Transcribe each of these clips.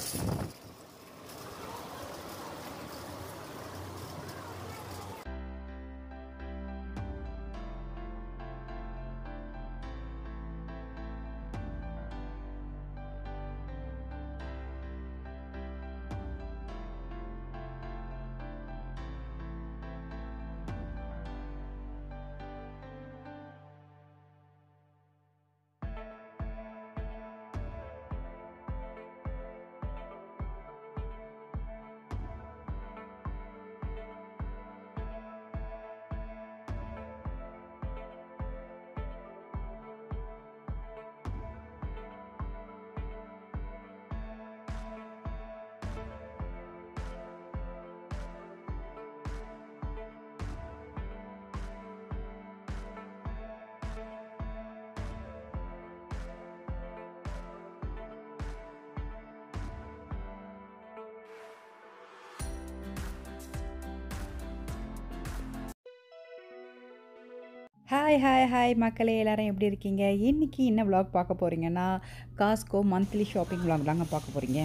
hi hi hi மக்களே எல்லாரும் எப்படி இருக்கீங்க இன்றைக்கி என்ன vlog பார்க்க போகிறீங்கன்னா காஸ்கோ மந்த்லி ஷாப்பிங் vlog தாங்க பார்க்க போகிறீங்க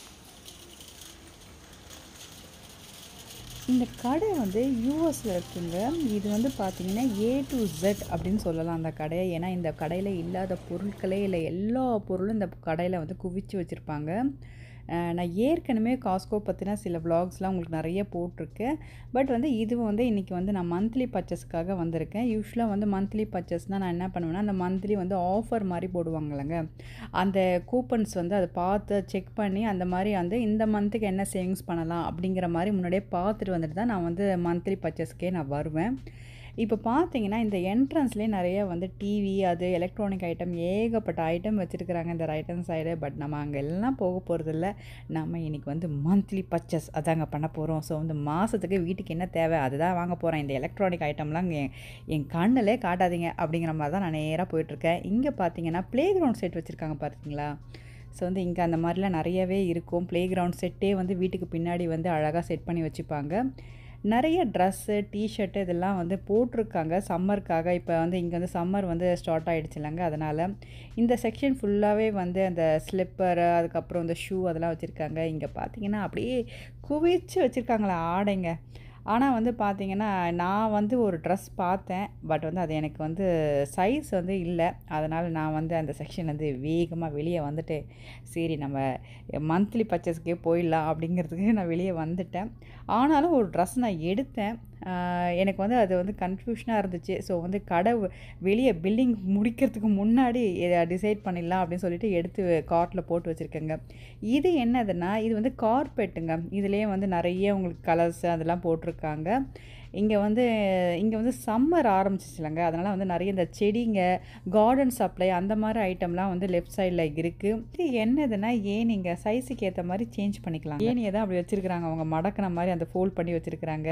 இந்த கடை வந்து யூஎஸில் இருக்குங்க இது வந்து பார்த்தீங்கன்னா ஏ டு Z அப்படின்னு சொல்லலாம் அந்த கடையை ஏன்னா இந்த கடையில் இல்லாத பொருட்களே இல்லை எல்லா பொருளும் இந்த கடையில் வந்து குவிச்சு வச்சுருப்பாங்க அஹ் நான் ஏற்கனவே காஸ்கோ பற்றின சில vlogsலாம் உங்களுக்கு நிறைய போட்டிருக்கேன் பட் வந்து இது வந்து இன்றைக்கி வந்து நான் மந்த்லி பர்ச்சேஸ்க்காக வந்திருக்கேன் யூஸ்வலாக வந்து மந்த்லி பர்ச்சேஸ்னால் நான் என்ன பண்ணுவேன்னா அந்த மந்த்லி வந்து ஆஃபர் மாதிரி போடுவாங்கல்லங்க அந்த கூப்பன்ஸ் வந்து அதை பார்த்து செக் பண்ணி அந்த மாதிரி வந்து இந்த மந்த்துக்கு என்ன சேவிங்ஸ் பண்ணலாம் அப்படிங்கிற மாதிரி முன்னாடியே பார்த்துட்டு வந்துட்டு தான் நான் வந்து மந்த்லி பர்ச்சேஸ்க்கே நான் வருவேன் இப்போ பார்த்தீங்கன்னா இந்த என்ட்ரன்ஸ்லேயே நிறைய வந்து டிவி அது எலக்ட்ரானிக் ஐட்டம் ஏகப்பட்ட ஐட்டம் வச்சுருக்குறாங்க இந்த ரைட் ஹேண்ட் சைடு பட் நம்ம அங்கே எல்லாம் போக போகிறதில்ல நம்ம இன்றைக்கி வந்து மந்த்லி பர்ச்சேஸ் அதாங்க பண்ண போகிறோம் ஸோ வந்து மாதத்துக்கு வீட்டுக்கு என்ன தேவை அதுதான் வாங்க போகிறேன் இந்த எலக்ட்ரானிக் ஐட்டம்லாம் என் என் கண்ணிலே காட்டாதீங்க அப்படிங்கிற மாதிரி தான் நான் நேராக போயிட்டுருக்கேன் இங்கே பார்த்தீங்கன்னா ப்ளே கிரவுண்ட் செட் வச்சுருக்காங்க பார்த்தீங்களா ஸோ வந்து இங்கே அந்த மாதிரிலாம் நிறையவே இருக்கும் ப்ளே கிரவுண்ட் செட்டே வந்து வீட்டுக்கு பின்னாடி வந்து அழகாக செட் பண்ணி வச்சுப்பாங்க நிறைய ட்ரெஸ்ஸு டிஷர்ட்டு இதெல்லாம் வந்து போட்டிருக்காங்க சம்மருக்காக இப்போ வந்து இங்கே வந்து சம்மர் வந்து ஸ்டார்ட் ஆகிடுச்சு இல்லைங்க அதனால் இந்த செக்ஷன் ஃபுல்லாகவே வந்து அந்த ஸ்லிப்பரு அதுக்கப்புறம் இந்த ஷூ அதெல்லாம் வச்சுருக்காங்க இங்கே பார்த்தீங்கன்னா அப்படியே குவிச்சு வச்சுருக்காங்களா ஆடைங்க ஆனால் வந்து பார்த்தீங்கன்னா நான் வந்து ஒரு ட்ரெஸ் பார்த்தேன் பட் வந்து அது எனக்கு வந்து சைஸ் வந்து இல்லை அதனால் நான் வந்து அந்த செக்ஷன்லேருந்து வேகமாக வெளியே வந்துட்டு சரி நம்ம மந்த்லி பர்ச்சேஸ்க்கே போயிடலாம் அப்படிங்கிறதுக்கு நான் வெளியே வந்துட்டேன் ஆனாலும் ஒரு ட்ரெஸ் நான் எடுத்தேன் ஆஹ் எனக்கு வந்து அது வந்து கன்ஃபியூஷனாக இருந்துச்சு ஸோ வந்து கடை வ- வெளியே பில்டிங் முடிக்கிறதுக்கு முன்னாடி டிசைட் பண்ணிடலாம் அப்படின்னு சொல்லிட்டு எடுத்து கார்ட்டில் போட்டு வச்சுருக்கேங்க இது என்னதுன்னா இது வந்து கார்பெட்டுங்க இதுலேயே வந்து நிறைய உங்களுக்கு கலர்ஸ் அதெல்லாம் போட்டிருக்காங்க இங்கே வந்து இங்கே வந்து சம்மர் ஆரம்பிச்சிச்சுலங்க அதனால் வந்து நிறைய இந்த செடிங்க கார்டன் சப்ளை அந்த மாதிரி ஐட்டம்லாம் வந்து லெஃப்ட் சைடில் இருக்குது இது என்னதுன்னா ஏனிங்க சைஸுக்கு ஏற்ற மாதிரி சேஞ்ச் பண்ணிக்கலாம் ஏனியை தான் அப்படி வச்சுருக்குறாங்க அவங்க மடக்கின மாதிரி அந்த ஃபோல்ட் பண்ணி வச்சுருக்குறாங்க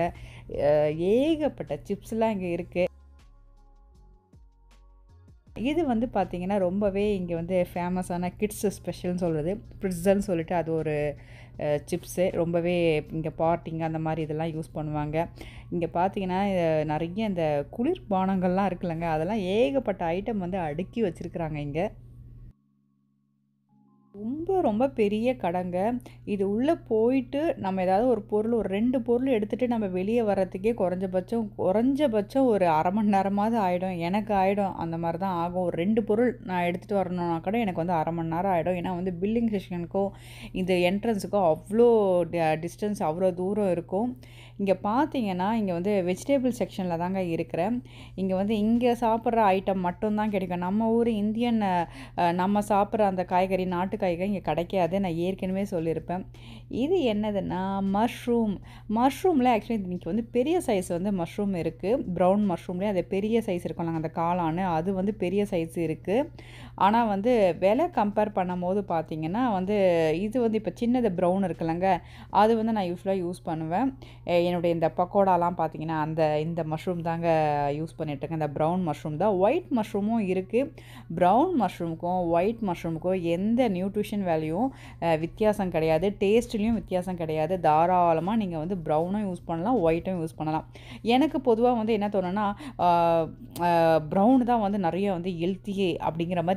ஏகப்பட்ட சிப்ஸ்லாம் இங்கே இருக்குது இது வந்து பார்த்திங்கன்னா ரொம்பவே இங்கே வந்து ஃபேமஸான கிட்ஸ் ஸ்பெஷல்னு சொல்கிறது ப்ரிட்ஸல்னு சொல்லிட்டு அது ஒரு சிப்ஸு ரொம்பவே இங்கே பார்ட்டிங்க அந்த மாதிரி இதெல்லாம் யூஸ் பண்ணுவாங்க இங்கே பார்த்தீங்கன்னா அஹ், நிறைய இந்த குளிர்பானங்கள்லாம் இருக்குல்லங்க அதெல்லாம் ஏகப்பட்ட ஐட்டம் வந்து அடுக்கி வச்சுருக்குறாங்க இங்கே ரொம்ப ரொம்ப பெரிய கடைங்க இது உள்ளே போயிட்டு நம்ம ஏதாவது ஒரு பொருள் ஒரு ரெண்டு பொருள் எடுத்துகிட்டு நம்ம வெளியே வர்றதுக்கே குறைஞ்சபட்சம் குறைஞ்சபட்சம் ஒரு அரை மணி நேரமாவது ஆகிடும் எனக்கு ஆகிடும் அந்த மாதிரி தான் ஆகும் ஒரு ரெண்டு பொருள் நான் எடுத்துகிட்டு வரணும்னா கூட எனக்கு வந்து அரை மணி நேரம் ஆகிடும் ஏன்னா வந்து பில்லிங் செஷனுக்கும் இந்த என்ட்ரன்ஸுக்கும் அவ்வளோ டிஸ்டன்ஸ் அவ்வளோ தூரம் இருக்கும் இங்கே பார்த்தீங்கன்னா இங்கே வந்து வெஜிடபிள் செக்ஷனில் தாங்க இருக்கிறேன் இங்கே வந்து இங்கே சாப்பிட்ற ஐட்டம் மட்டும்தான் கிடைக்கும் நம்ம ஊர் இந்தியன் அஹ், நம்ம சாப்பிட்ற அந்த காய்கறி நாட்டு காய்கறி இங்கே கிடைக்காது நான் ஏற்கனவே சொல்லியிருப்பேன் இது என்னதுன்னா மஷ்ரூம் மஷ்ரூமில் ஆக்சுவலி இன்றைக்கி வந்து பெரிய சைஸ் வந்து மஷ்ரூம் இருக்குது ப்ரௌன் மஷ்ரூம்லேயே அது பெரிய சைஸ் இருக்கும் அந்த காளான் அது வந்து பெரிய சைஸ் இருக்குது ஆனால் வந்து விலை கம்பேர் பண்ணும்போது பார்த்தீங்கன்னா வந்து இது வந்து இப்போ சின்னது ப்ரௌன் இருக்குல்லங்க அது வந்து நான் யூஸ்வலாக யூஸ் பண்ணுவேன் எ- என்னுடைய இந்த பக்கோடாலாம் பார்த்தீங்கன்னா அந்த இந்த மஷ்ரூம் தாங்க யூஸ் பண்ணிட்டுருக்கேன் இந்த ப்ரௌன் மஷ்ரூம் தான் ஒயிட் மஷ்ரூமும் இருக்குது ப்ரௌன் மஷ்ரூமுக்கும் ஒயிட் மஷ்ரூமுக்கும் எந்த நியூட்ரிஷன் வேல்யூவும் வித்தியாசம் கிடையாது டேஸ்ட்லேயும் வித்தியாசம் கிடையாது தாராளமாக நீங்கள் வந்து ப்ரௌனும் யூஸ் பண்ணலாம் ஒயிட்டும் யூஸ் பண்ணலாம் எனக்கு பொதுவாக வந்து என்ன தோணுன்னா ப்ரௌன் தான் வந்து நிறைய வந்து ஹெல்த்தி அப்படிங்கிற மாதிரி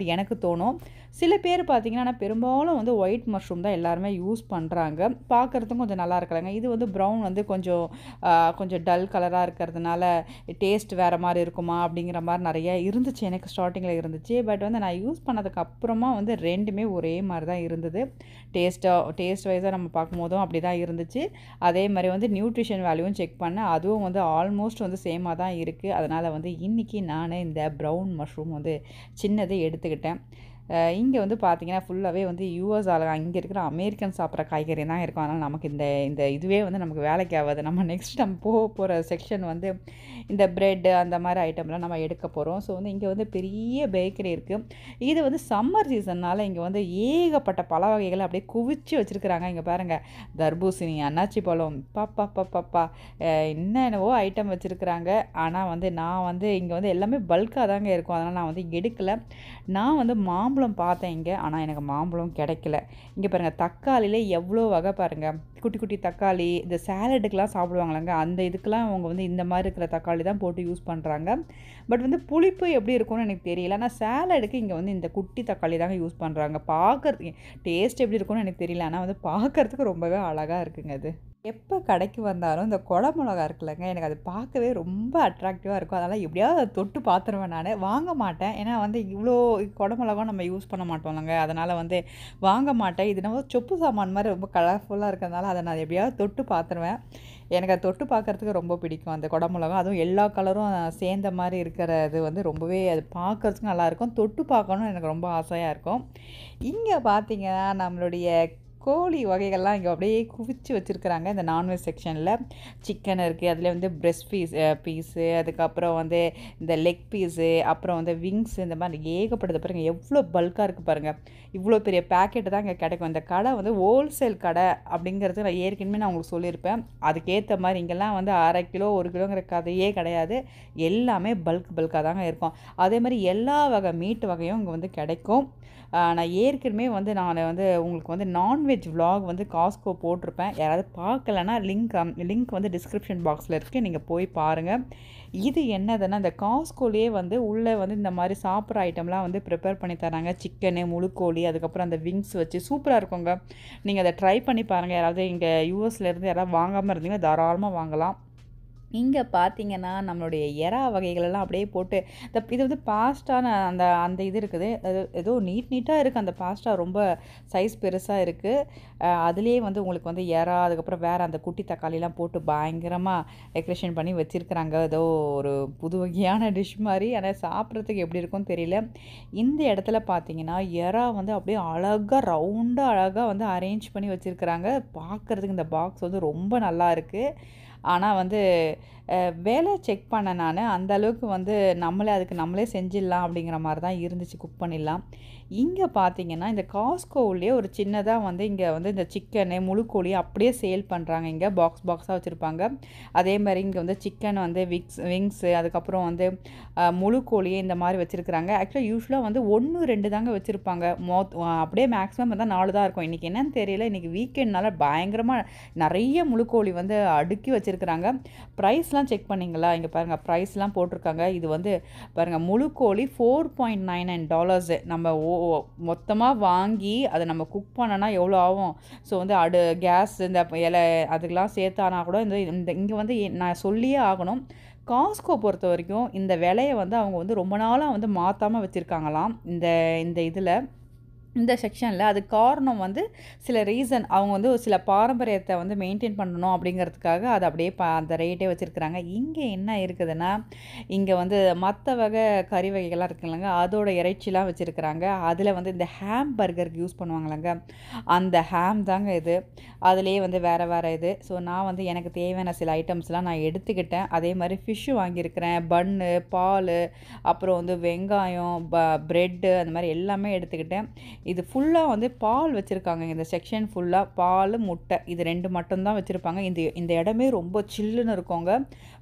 மாதிரி எனக்கு தோணும் சில பேர் பார்த்தீங்கன்னா ஆனால் பெரும்பாலும் வந்து ஒயிட் மஷ்ரூம் தான் எல்லாருமே யூஸ் பண்ணுறாங்க பார்க்குறதுக்கும் கொஞ்சம் நல்லா இருக்கலாங்க இது வந்து ப்ரௌன் வந்து கொஞ்சம் ஆ, கொஞ்சம் டல் கலராக இருக்கிறதுனால டேஸ்ட் வேறு மாதிரி இருக்குமா அப்படிங்கிற மாதிரி நிறைய இருந்துச்சு எனக்கு ஸ்டார்டிங்கில் இருந்துச்சு பட் வந்து நான் யூஸ் பண்ணதுக்கு அப்புறமா வந்து ரெண்டுமே ஒரே மாதிரி தான் இருந்தது டேஸ்ட்டாக டேஸ்ட் வைஸாக நம்ம பார்க்கும்போதும் அப்படி தான் இருந்துச்சு அதே மாதிரி வந்து நியூட்ரிஷன் வேல்யூவும் செக் பண்ணேன் அதுவும் வந்து ஆல்மோஸ்ட் வந்து சேமாக தான் இருக்குது அதனால் வந்து இன்றைக்கி நான் இந்த ப்ரௌன் மஷ்ரூம் வந்து சின்னதை எடுத்துக்கிட்டேன் இங்கே வந்து பார்த்தீங்கன்னா ஃபுல்லாகவே வந்து யூஎஸ் ஆள் இங்கே இருக்கிற அமெரிக்கன் சாப்பிட்ற காய்கறி தான் இருக்கும் அதனால் நமக்கு இந்த இந்த இதுவே வந்து நமக்கு வேலைக்கு ஆகாது நம்ம நெக்ஸ்ட் நம்ம போக போகிற செக்ஷன் வந்து இந்த பிரெட் அந்த மாதிரி ஐட்டம்லாம் நம்ம எடுக்க போகிறோம் ஸோ வந்து இங்கே வந்து பெரிய பேக்கரி இருக்குது இது வந்து சம்மர் சீசன்னால் இங்கே வந்து ஏகப்பட்ட பல வகைகளை அப்படியே குவிச்சு வச்சுருக்குறாங்க இங்கே பாருங்கள் தர்பூசணி அன்னாச்சி பழம் பாப்பா பாப்பாப்பா என்னென்னவோ ஐட்டம் வச்சுருக்குறாங்க ஆனால் வந்து நான் வந்து இங்கே வந்து எல்லாமே பல்காக தாங்க இருக்கும் அதனால் நான் வந்து எடுக்கலை நான் வந்து மாம்பழம் பார்த்தேன் இங்கே ஆனால் எனக்கு மாம்பழம் கிடைக்கல இங்கே பாருங்கள் தக்காளியிலே எவ்வளோ வகை பாருங்கள் குட்டி குட்டி தக்காளி இந்த சேலடுக்கெலாம் சாப்பிடுவாங்களாங்க அந்த இதுக்கெலாம் அவங்க வந்து இந்த மாதிரி இருக்கிற தக்காளி தான் போட்டு யூஸ் பண்ணுறாங்க பட் வந்து புளிப்பு எப்படி இருக்கும்னு எனக்கு தெரியல ஆனால் சேலடுக்கு இங்கே வந்து இந்த குட்டி தக்காளி தாங்க யூஸ் பண்ணுறாங்க பார்க்கறதுக்கு டேஸ்ட் எப்படி இருக்கும்னு எனக்கு தெரியல ஆனால் வந்து பார்க்கறதுக்கு ரொம்பவே அழகாக இருக்குங்க அது எப்போ கடைக்கு வந்தாலும் இந்த குடை மிளகா இருக்குல்லங்க எனக்கு அது பார்க்கவே ரொம்ப அட்ராக்டிவாக இருக்கும் அதனால் எப்படியாவது அதை தொட்டு பார்த்துருவேன் நான் வாங்க மாட்டேன் ஏன்னா வந்து இவ்வளோ குடை மிளகா நம்ம யூஸ் பண்ண மாட்டோம்லங்க அதனால் வந்து வாங்க மாட்டேன் இது நம்ம சொப்பு சாமான் மாதிரி ரொம்ப கலர்ஃபுல்லாக இருக்கிறதுனால அதை நான் எப்படியாவது தொட்டு பார்த்துருவேன் எனக்கு அதை தொட்டு பார்க்கறதுக்கு ரொம்ப பிடிக்கும் அந்த குடை மிளகா அதுவும் எல்லா கலரும் சேர்ந்த மாதிரி இருக்கிறது வந்து ரொம்பவே அது பார்க்கறதுக்கு நல்லாயிருக்கும் தொட்டு பார்க்கணும்னு எனக்கு ரொம்ப ஆசையாக இருக்கும் இங்கே பார்த்தீங்கன்னா நம்மளுடைய கோழி வகைகள்லாம் இங்கே அப்படியே குவிச்சு வச்சுருக்குறாங்க இந்த நான்வெஜ் செக்ஷனில் சிக்கன் இருக்குது அதில் வந்து பிரெஸ்ட் பீஸ் பீஸு அதுக்கப்புறம் வந்து இந்த லெக் பீஸு அப்புறம் வந்து விங்ஸ் இந்த மாதிரி ஏகப்பட்டது பாருங்க எவ்வளோ பல்காக இருக்குது பாருங்கள் இவ்வளோ பெரிய பேக்கெட்டு தான் இங்கே கிடைக்கும் இந்த கடை வந்து ஹோல்சேல் கடை அப்படிங்கிறது நான் ஏற்கனவே நான் உங்களுக்கு சொல்லியிருப்பேன் அதுக்கேற்ற மாதிரி இங்கெல்லாம் வந்து அரை கிலோ ஒரு கிலோங்கிற கதையே கிடையாது எல்லாமே பல்க் பல்காக தாங்க இருக்கும் அதே மாதிரி எல்லா வகை மீட் வகையும் இங்கே வந்து கிடைக்கும் ஆஹ் நான் ஏற்கனவே வந்து நான் வந்து உங்களுக்கு வந்து நான்வெஜ் vlog வந்து காஸ்கோ போட்டிருப்பேன் யாராவது பார்க்கலன்னா லிங்க் லிங்க் வந்து டிஸ்கிரிப்ஷன் பாக்ஸில் இருக்குது நீங்கள் போய் பாருங்கள் இது என்னதுன்னா இந்த காஸ்கோலேயே வந்து உள்ளே வந்து இந்த மாதிரி சாப்பிட்ற ஐட்டம்லாம் வந்து ப்ரிப்பேர் பண்ணி தராங்க சிக்கனு முழுக்கோழி அதுக்கப்புறம் அந்த விங்ஸ் வச்சு சூப்பராக இருக்குங்க நீங்கள் அதை ட்ரை பண்ணி பாருங்கள் யாராவது இங்கே யூஎஸ்லேருந்து யாராவது வாங்காமல் இருந்தீங்கன்னா தாராளமாக வாங்கலாம் இங்கே பார்த்தீங்கன்னா நம்மளுடைய எறா வகைகளெல்லாம் அப்படியே போட்டு இந்த இது வந்து பாஸ்டான அந்த அந்த இது இருக்குது அது ஏதோ நீட் நீட்டாக இருக்குது அந்த பாஸ்டா ரொம்ப சைஸ் பெருசாக இருக்குது அதுலேயே வந்து உங்களுக்கு வந்து எறா அதுக்கப்புறம் வேறு அந்த குட்டி தக்காளிலாம் போட்டு பயங்கரமாக டெக்கரேஷன் பண்ணி வச்சுருக்குறாங்க ஏதோ ஒரு புது வகையான டிஷ் மாதிரி ஆனால் சாப்பிட்றதுக்கு எப்படி இருக்கும்னு தெரியல இந்த இடத்துல பார்த்தீங்கன்னா எறா வந்து அப்படியே அழகாக ரவுண்டாக அழகாக வந்து அரேஞ்ச் பண்ணி வச்சுருக்குறாங்க பார்க்குறதுக்கு இந்த பாக்ஸ் வந்து ரொம்ப நல்லா இருக்குது ஆனால் வந்து அஹ், வேலை செக் பண்ண நான் அந்த அளவுக்கு வந்து நம்மளே அதுக்கு நம்மளே செஞ்சிடலாம் அப்படிங்கிற மாதிரி தான் இருந்துச்சு குக் பண்ணிடலாம் இங்கே பார்த்தீங்கன்னா இந்த காஸ்கோவிலே ஒரு சின்னதாக வந்து இங்கே வந்து இந்த சிக்கனு முழுக்கோழி அப்படியே சேல் பண்ணுறாங்க இங்கே பாக்ஸ் பாக்ஸாக வச்சுருப்பாங்க அதே மாதிரி இங்கே வந்து சிக்கன் வந்து விக்ஸ் விங்ஸு அதுக்கப்புறம் வந்து அஹ், முழுக்கோழி இந்த மாதிரி வச்சுருக்குறாங்க ஆக்சுவலாக யூஸ்வலாக வந்து ஒன்று ரெண்டு தாங்க வச்சுருப்பாங்க மோ அப்படியே மேக்ஸிமம் வந்து நாலு தான் இருக்கும் இன்றைக்கி என்னன்னு தெரியல இன்றைக்கி வீக்கெண்ட்னால பயங்கரமாக நிறைய முழுக்கோழி வந்து அடுக்கி வச்சுருக்குறாங்க ப்ரைஸ்லாம் செக் பண்ணிங்களா இங்கே பாருங்கள் ப்ரைஸ்லாம் போட்டிருக்காங்க இது வந்து பாருங்கள் முழுக்கோழி four point nine nine dollars நம்ம ஓ மொத்தமாக வாங்கி அதை நம்ம குக் பண்ணனா எவ்வளோ ஆகும் ஸோ வந்து அடு கேஸ் இந்த இலை அதுக்கெல்லாம் சேர்த்தானா கூட இந்த இந்த இங்கே வந்து எ- நான் சொல்லியே ஆகணும் காஸ்கோ பொறுத்த வரைக்கும் இந்த விலையை வந்து அவங்க வந்து ரொம்ப நாளாக வந்து மாற்றாமல் வச்சுருக்காங்களாம் இந்த இந்த இதில் இந்த செக்ஷனில் அது காரணம் வந்து சில ரீசன் அவங்க வந்து ஒரு சில பாரம்பரியத்தை வந்து மெயின்டைன் பண்ணணும் அப்படிங்கிறதுக்காக அதை அப்படியே ப அந்த ரேட்டே வச்சுருக்குறாங்க இங்கே என்ன இருக்குதுன்னா இங்கே வந்து மற்ற வகை கறி வகைகள்லாம் இருக்குல்லங்க அதோட இறைச்சிலாம் வச்சுருக்குறாங்க அதில் வந்து இந்த ஹேம் பர்கருக்கு யூஸ் பண்ணுவாங்கல்லங்க அந்த ஹேம் தாங்க இது அதுலேயே வந்து வேறு வேறு இது ஸோ நான் வந்து எனக்கு தேவையான சில ஐட்டம்ஸ்லாம் நான் எடுத்துக்கிட்டேன் அதே மாதிரி ஃபிஷ்ஷு வாங்கியிருக்கிறேன் பன்னு பால் அப்புறம் வந்து வெங்காயம் ப ப்ரெட்டு அந்த மாதிரி எல்லாமே எடுத்துக்கிட்டேன் இது ஃபுல்லாக வந்து பால் வச்சுருக்காங்க இந்த செக்ஷன் ஃபுல்லாக பால் முட்டை இது ரெண்டு மட்டும்தான் வச்சுருப்பாங்க இந்த இந்த இடமே ரொம்ப சில்லுன்னு இருக்கோங்க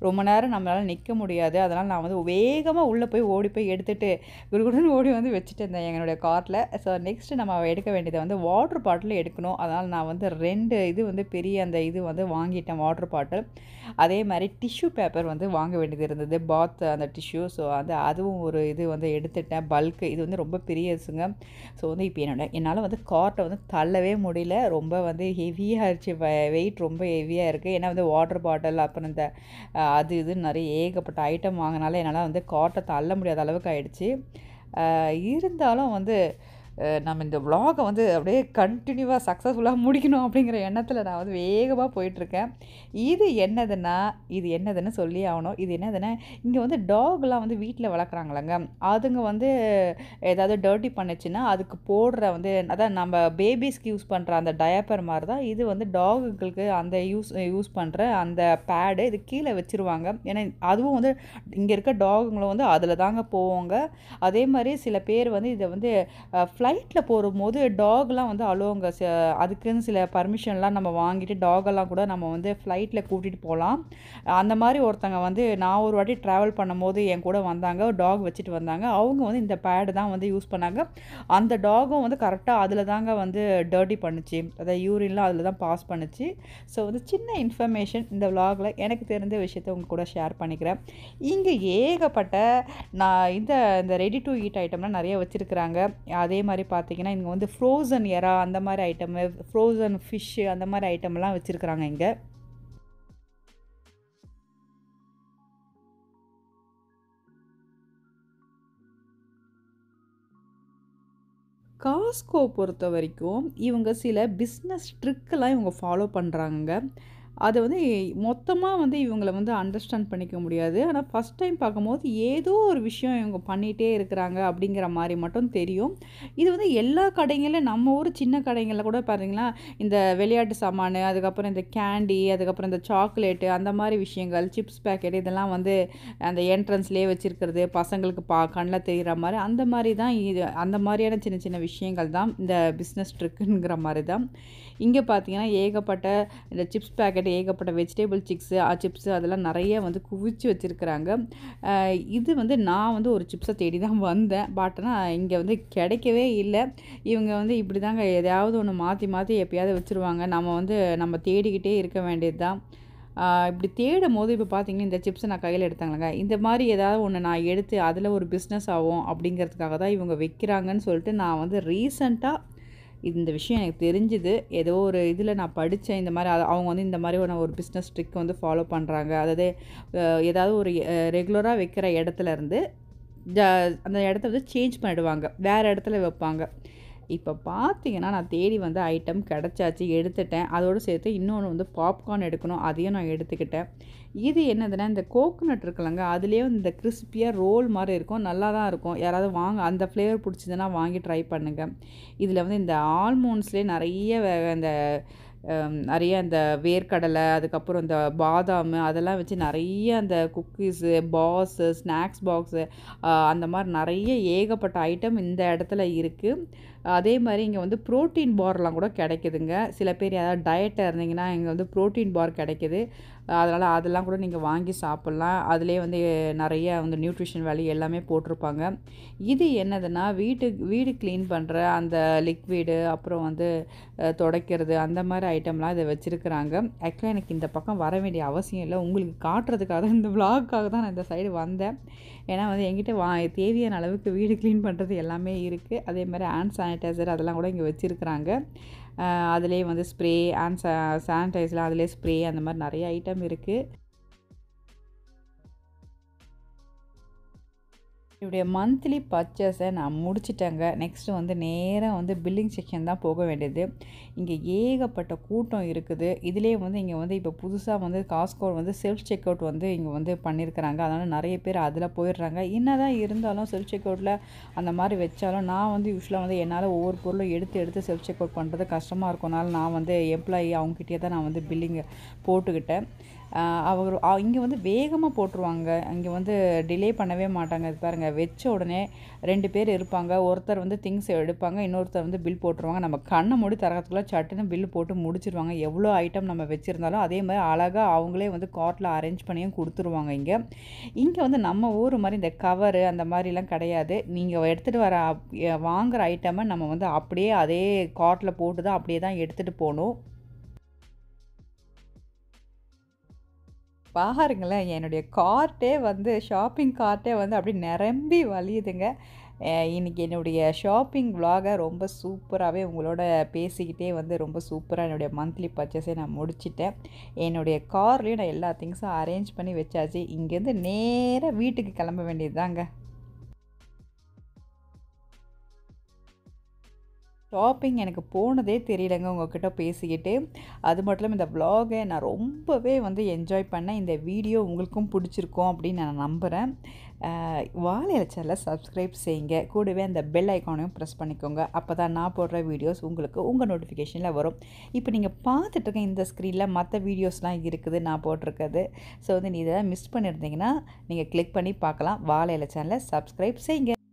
ரொம்ப நேரம் நம்மளால் நிற்க முடியாது அதனால் நான் வந்து வேகமாக உள்ளே போய் ஓடி போய் எடுத்துகிட்டு குடுகுடுன்னு ஓடி வந்து வச்சுட்டு இருந்தேன் என்னுடைய கார்ட்டில் ஸோ நெக்ஸ்ட்டு நம்ம எடுக்க வேண்டியது வந்து வாட்டர் பாட்டில் எடுக்கணும் அதனால் நான் வந்து ரெண்டு இது வந்து பெரிய அந்த இது வந்து வாங்கிட்டேன் வாட்டர் பாட்டில் அதே மாதிரி டிஷ்யூ பேப்பர் வந்து வாங்க வேண்டியது இருந்தது பாத் அந்த டிஷ்யூ ஸோ அது அதுவும் ஒரு இது வந்து எடுத்துட்டேன் பல்க்கு இது வந்து ரொம்ப பெரியசுங்க ஸோ வந்து இப்போ என்னோட என்னால் வந்து கார்ட்டை வந்து தள்ளவே முடியல ரொம்ப வந்து ஹெவியாக இருந்துச்சு வெயிட் ரொம்ப ஹெவியாக இருக்குது ஏன்னா வந்து வாட்டர் பாட்டில் அப்புறம் இந்த அஹ், அது இது நிறைய ஏகப்பட்ட ஐட்டம் வாங்கினால என்னால் வந்து கார்ட்டை தள்ள முடியாத அளவுக்கு ஆயிடுச்சு அஹ், இருந்தாலும் வந்து அஹ், நம்ம இந்த vlog-அ வந்து அப்படியே கண்டினியூவாக சக்ஸஸ்ஃபுல்லாக முடிக்கணும் அப்படிங்கிற எண்ணத்தில் நான் வந்து வேகமாக போயிட்டுருக்கேன் இது என்னதுன்னா இது என்னதுன்னு சொல்லி ஆகணும் இது என்னதுன்னா இங்கே வந்து டாக்லாம் வந்து வீட்டில் வளர்க்குறாங்களங்க அதுங்க வந்து ஏதாவது டர்ட்டி பண்ணுச்சுன்னா அதுக்கு போடுற வந்து அதான் நம்ம பேபிஸ்க்கு யூஸ் பண்ணுற அந்த டயப்பர் மாதிரி தான் இது வந்து டாகுகளுக்கு அந்த யூஸ் யூஸ் பண்ணுற அந்த பேடு இது கீழே வச்சுருவாங்க ஏன்னா அதுவும் வந்து இங்கே இருக்க டாகுங்களும் வந்து அதில் தாங்க போவாங்க அதே மாதிரி சில பேர் வந்து இதை வந்து ஃப்ளைட்டில் போகும்போது டாக்லாம் வந்து அழுவாங்க ச அதுக்குன்னு சில பர்மிஷன்லாம் நம்ம வாங்கிட்டு டாகெல்லாம் கூட நம்ம வந்து ஃப்ளைட்டில் கூட்டிகிட்டு போகலாம் அந்த மாதிரி ஒருத்தங்க வந்து நான் ஒரு வாட்டி ட்ராவல் பண்ணும்போது என் கூட வந்தாங்க டாக் வச்சுட்டு வந்தாங்க அவங்க வந்து இந்த பேடு தான் வந்து யூஸ் பண்ணாங்க அந்த டாகும் வந்து கரெக்டாக அதில் தாங்க வந்து டர்ட்டி பண்ணுச்சு அதாவது யூரின்லாம் அதில் தான் பாஸ் பண்ணுச்சு ஸோ வந்து சின்ன இன்ஃபர்மேஷன் இந்த vlogல எனக்கு தெரிஞ்ச விஷயத்த உங்க கூட ஷேர் பண்ணிக்கிறேன் இங்கே ஏகப்பட்ட நான் இந்த இந்த ரெடி டு ஈட் ஐட்டம்லாம் நிறைய வச்சுருக்குறாங்க அதே மாதிரி பார்த்தீங்கன்னா இங்கே வந்து ஃப்ரோசன் எறா அந்த மாதிரி ஐட்டம் ஃப்ரோசன் ஃபிஷ்ஷு அந்த மாதிரி ஐட்டம்லாம் வச்சுருக்குறாங்க இங்கே காஸ்கோ பொறுத்த வரைக்கும் இவங்க சில பிஸ்னஸ் ட்ரிக்கெல்லாம் இவங்க ஃபாலோ பண்ணுறாங்க அதை வந்து மொத்தமாக வந்து இவங்கள வந்து அண்டர்ஸ்டாண்ட் பண்ணிக்க முடியாது ஆனால் ஃபஸ்ட் டைம் பார்க்கும்போது ஏதோ ஒரு விஷயம் இவங்க பண்ணிகிட்டே இருக்கிறாங்க அப்படிங்கிற மாதிரி மட்டும் தெரியும் இது வந்து எல்லா கடைங்களிலும் நம்ம ஊர் சின்ன கடைகளில் கூட பாருங்களா இந்த விளையாட்டு சாமான் அதுக்கப்புறம் இந்த கேண்டி அதுக்கப்புறம் இந்த சாக்லேட்டு அந்த மாதிரி விஷயங்கள் சிப்ஸ் பேக்கெட் இதெல்லாம் வந்து அந்த என்ட்ரன்ஸ்லேயே வச்சுருக்கிறது பசங்களுக்கு பா கண்ணில் தெரிகிற மாதிரி அந்த மாதிரி தான் இது அந்த மாதிரியான சின்ன சின்ன விஷயங்கள் தான் இந்த பிஸ்னஸ் ட்ரிக்குங்கிற மாதிரி தான் இங்கே பார்த்தீங்கன்னா ஏகப்பட்ட இந்த சிப்ஸ் பேக்கெட் ஏகப்பட்ட வெஜிடபிள் சிப்ஸு சிப்ஸு அதெல்லாம் நிறைய வந்து குவிச்சு வச்சுருக்குறாங்க இது வந்து நான் வந்து ஒரு சிப்ஸை தேடி தான் வந்தேன் பட் ஆனால் இங்கே வந்து கிடைக்கவே இல்லை இவங்க வந்து இப்படி தாங்க எதையாவது ஒன்று மாற்றி மாற்றி எப்பயாவது வச்சுருவாங்க நம்ம வந்து நம்ம தேடிக்கிட்டே இருக்க வேண்டியது தான் ஆஹ் இப்படி தேடும் போது இப்போ பார்த்தீங்கன்னா இந்த சிப்ஸை நான் கையில் எடுத்தாங்களேங்க இந்த மாதிரி ஏதாவது ஒன்று நான் எடுத்து அதில் ஒரு பிஸ்னஸ் ஆகும் அப்படிங்கிறதுக்காக தான் இவங்க வைக்கிறாங்கன்னு சொல்லிட்டு நான் வந்து ரீசண்டாக இந்த விஷயம் எனக்கு தெரிஞ்சுது ஏதோ ஒரு இதில் நான் படித்தேன் இந்த மாதிரி அது- அவங்க வந்து இந்த மாதிரி ஒரு ஒரு பிஸ்னஸ் ட்ரிக் வந்து ஃபாலோ பண்ணுறாங்க அதாவது அஹ், ஏதாவது ஒரு ரெகுலராக வைக்கிற இடத்துல இருந்து ஜ அந்த இடத்த வந்து சேஞ்ச் பண்ணிடுவாங்க வேறு இடத்துல வைப்பாங்க இப்போ பார்த்தீங்கன்னா நான் தேடி வந்த ஐட்டம் கிடச்சாச்சு எடுத்துட்டேன் அதோடு சேர்த்து இன்னொன்று வந்து பாப்கார்ன் எடுக்கணும் அதையும் நான் எடுத்துக்கிட்டேன் இது என்னதுன்னா இந்த கோகோனட் இருக்குல்லங்க அதுலேயே இந்த கிறிஸ்பியாக ரோல் மாதிரி இருக்கும் நல்லா தான் இருக்கும் யாராவது வாங்க அந்த ஃப்ளேவர் பிடிச்சதுன்னா வாங்கி ட்ரை பண்ணுங்கள் இதில் வந்து இந்த ஆல்மோண்ட்ஸ்லேயே நிறைய வே- இந்த ஹம், நிறைய அந்த வேர்க்கடலை அதுக்கப்புறம் இந்த பாதாம் அதெல்லாம் வச்சு நிறைய அந்த குக்கீஸு பாஸு ஸ்நாக்ஸ் பாக்ஸு அந்த மாதிரி நிறைய ஏகப்பட்ட ஐட்டம் இந்த இடத்துல இருக்குது அதே மாதிரி இங்கே வந்து ப்ரோட்டீன் பார்லாம் கூட கிடைக்குதுங்க சில பேர் யாராவது டயட்டாக இருந்தீங்கன்னா இங்கே வந்து ப்ரோட்டீன் பார் கிடைக்குது அதனால் அதெல்லாம் கூட நீங்கள் வாங்கி சாப்பிட்லாம் அதிலே வந்து நிறைய வந்து நியூட்ரிஷன் வேல்யூ எல்லாமே போட்டிருப்பாங்க இது என்னதுன்னா வீட்டு வீடு க்ளீன் பண்ணுற அந்த லிக்விடு அப்புறம் வந்து அஹ், துடைக்கிறது அந்த மாதிரி ஐட்டம்லாம் இதை வச்சுருக்குறாங்க ஆக்சுவலாக எனக்கு இந்த பக்கம் வர வேண்டிய அவசியம் இல்லை உங்களுக்கு காட்டுறதுக்காக தான் இந்த விலாக்காக தான் நான் இந்த சைடு வந்தேன் ஏன்னா வந்து என்கிட்ட வா தேவையான அளவுக்கு வீடு க்ளீன் பண்ணுறது எல்லாமே இருக்குது அதே மாதிரி ஹேண்ட் சானிடைசர் அதெல்லாம் கூட இங்கே வச்சுருக்குறாங்க அதிலே வந்து ஸ்ப்ரே ஹேண்ட் சா சானிடைசர் அதிலே ஸ்ப்ரே அந்த மாதிரி நிறைய ஐட்டம் இருக்குது என்னுடைய மந்த்லி பர்ச்சேஸை நான் முடிச்சிட்டேங்க நெக்ஸ்ட்டு வந்து நேராக வந்து பில்லிங் செக்ஷன் தான் போக வேண்டியது இங்கே ஏகப்பட்ட கூட்டம் இருக்குது இதுலேயே வந்து இங்கே வந்து இப்போ புதுசாக வந்து காஸ்கோ வந்து செல்ஃப் செக் அவுட் வந்து இங்கே வந்து பண்ணியிருக்கிறாங்க அதனால் நிறைய பேர் அதில் போயிடுறாங்க என்ன தான் இருந்தாலும் செல்ஃப் செக் அவுட்டில் அந்த மாதிரி வச்சாலும் நான் வந்து யூஸ்வலாக வந்து என்னால் ஒவ்வொரு பொருளும் எடுத்து எடுத்து செல்ஃப் செக் அவுட் பண்ணுறது கஷ்டமாக இருக்கனால நான் வந்து எம்ப்ளாயி அவங்ககிட்டயே தான் நான் வந்து பில்லிங் போட்டுக்கிட்டேன் அவர் இங்கே வந்து வேகமாக போட்டுருவாங்க இங்கே வந்து டிலே பண்ணவே மாட்டாங்க இது பாருங்கள் வச்ச உடனே ரெண்டு பேர் இருப்பாங்க ஒருத்தர் வந்து திங்ஸ் எடுப்பாங்க இன்னொருத்தர் வந்து பில் போட்டுருவாங்க நம்ம கண்ணை மூடி தரத்துக்குள்ளே சட்டுன்னு பில்லு போட்டு முடிச்சிருவாங்க எவ்வளோ ஐட்டம் நம்ம வச்சுருந்தாலும் அதே மாதிரி அழகாக அவங்களே வந்து கார்ட்டில் அரேஞ்ச் பண்ணியும் கொடுத்துருவாங்க இங்கே இங்கே வந்து நம்ம ஊர் மாதிரி இந்த கவரு அந்த மாதிரிலாம் கிடையாது நீங்கள் எடுத்துகிட்டு வர அப்- எ- வாங்குற ஐட்டமை நம்ம வந்து அப்படியே அதே கார்ட்டில் போட்டு தான் அப்படியே தான் எடுத்துகிட்டு போகணும் பாருங்களேன் என்னுடைய கார்ட்டே வந்து ஷாப்பிங் கார்ட்டே வந்து அப்படி நிரம்பி வழியுதுங்க அஹ் இன்னைக்கு என்னுடைய ஷாப்பிங் vlog-அ ரொம்ப சூப்பராகவே உங்களோட பேசிக்கிட்டே வந்து ரொம்ப சூப்பராக என்னுடைய மந்த்லி பர்ச்சேஸை நான் முடிச்சிட்டேன் என்னுடைய கார்லேயும் நான் எல்லா திங்ஸும் அரேஞ்ச் பண்ணி வச்சாச்சு இங்கேருந்து நேராக வீட்டுக்கு கிளம்ப வேண்டியது தாங்க ஷாப்பிங் எனக்கு போனதே தெரியலங்க உங்ககிட்ட பேசிக்கிட்டு அது மட்டும் இல்லாமல் இந்த vlog-ஐ நான் ரொம்பவே வந்து என்ஜாய் பண்ணேன் இந்த வீடியோ உங்களுக்கும் பிடிச்சிருக்கும் அப்படின்னு நான் நம்புகிறேன் வாழை சேனலை சப்ஸ்கிரைப் செய்யுங்க கூடவே அந்த பெல் ஐக்கானையும் ப்ரெஸ் பண்ணிக்கோங்க அப்போ தான் நான் போடுற வீடியோஸ் உங்களுக்கு உங்கள் நோட்டிஃபிகேஷனில் வரும் இப்போ நீங்கள் பார்த்துட்டு இருக்க இந்த ஸ்க்ரீனில் மற்ற வீடியோஸ்லாம் இருக்குது நான் போட்டிருக்கிறது ஸோ வந்து நீ இதை மிஸ் பண்ணியிருந்தீங்கன்னா நீங்கள் கிளிக் பண்ணி பார்க்கலாம் வாழை சேனலை சப்ஸ்கிரைப் செய்யுங்க